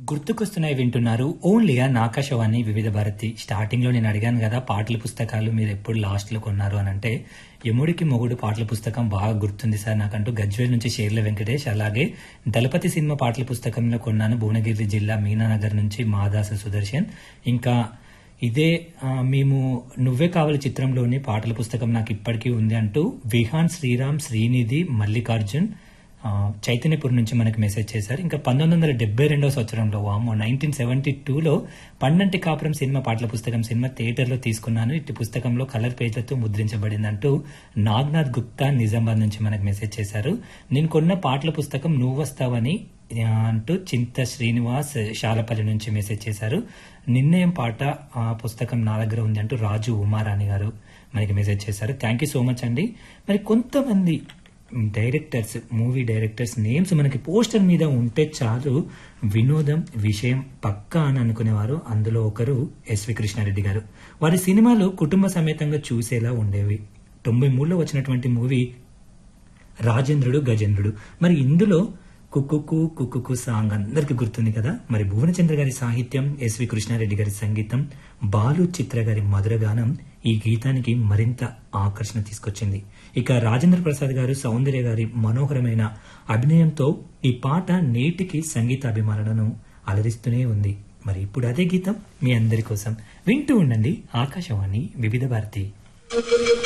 గుర్తుకొస్తున్నాయి వింటున్నారు ఓన్లీగా నాకాశవాణి వివిధ భారతి స్టార్టింగ్ లో నేను అడిగాను కదా పాటల పుస్తకాలు మీరు ఎప్పుడు లాస్ట్ లో కొన్నారు అని అంటే యముడికి మొగుడు పాటల పుస్తకం బాగా గుర్తుంది సార్ నాకంటూ గజ్వేల్ నుంచి షేర్ల వెంకటేష్ అలాగే దళపతి సినిమా పాటల పుస్తకంలో కొన్నాను భువనగిరి జిల్లా మీనానగర్ నుంచి మాదాస సుదర్శన్ ఇంకా ఇదే ఆ, మేము నువ్వే కావాలి చిత్రంలోని పాటల పుస్తకం నాకు ఇప్పటికీ ఉంది అంటూ విహాన్ శ్రీరామ్ శ్రీనిధి మల్లికార్జున్ ఆ, చైతన్యపూర్ నుంచి మనకి మెసేజ్ చేశారు ఇంకా పంతొమ్మిది వందల డెబ్బై రెండవ సంవత్సరంలో వామో నైన్టీన్ సెవెంటీ టూలో పన్నంటి కాపురం సినిమా పాటల పుస్తకం సినిమా థియేటర్లో తీసుకున్నాను ఇట్టి పుస్తకంలో కలర్ పేజ్లతో ముద్రించబడిందంటూ నాగ్నాథ్ గుప్తా నిజామాబాద్ నుంచి మనకి మెసేజ్ చేశారు నేను కొన్న పాటల పుస్తకం నువ్వు వస్తావని ఆ, అంటూ చింత శ్రీనివాస్ శాలపల్లి నుంచి మెసేజ్ చేశారు నిన్నయం పాట ఆ పుస్తకం నా దగ్గర ఉంది అంటూ రాజు ఉమారాణి గారు మనకి మెసేజ్ చేశారు థ్యాంక్ యూ సో మచ్ అండి మరి కొంతమంది డైరెక్టర్స్ మూవీ డైరెక్టర్స్ నేమ్స్ మనకి పోస్టర్ మీద ఉంటే చాలు వినోదం విషయం పక్కా అని అనుకునేవారు అందులో ఒకరు ఎస్వి కృష్ణారెడ్డి గారు వారి సినిమాలు కుటుంబ సమేతంగా చూసేలా ఉండేవి తొంభై మూడులో వచ్చినటువంటి మూవీ రాజేంద్రుడు గజేంద్రుడు మరి ఇందులో కుక్కుకు కుక్కుకు సాంగ్ అందరికి గుర్తుంది కదా మరి భువనచంద్ర గారి సాహిత్యం ఎస్వి కృష్ణారెడ్డి గారి సంగీతం బాలు చిత్ర గారి మధుర గానం ఈ గీతానికి మరింత ఆకర్షణ తీసుకొచ్చింది ఇక రాజేంద్ర ప్రసాద్ గారు సౌందర్య గారి మనోహరమైన అభినయంతో ఈ పాట నేటికి సంగీత అభిమానులను అలరిస్తూనే ఉంది మరి ఇప్పుడు అదే గీతం మీ అందరి కోసం వింటూ ఉండండి ఆకాశవాణి వివిధ భారతి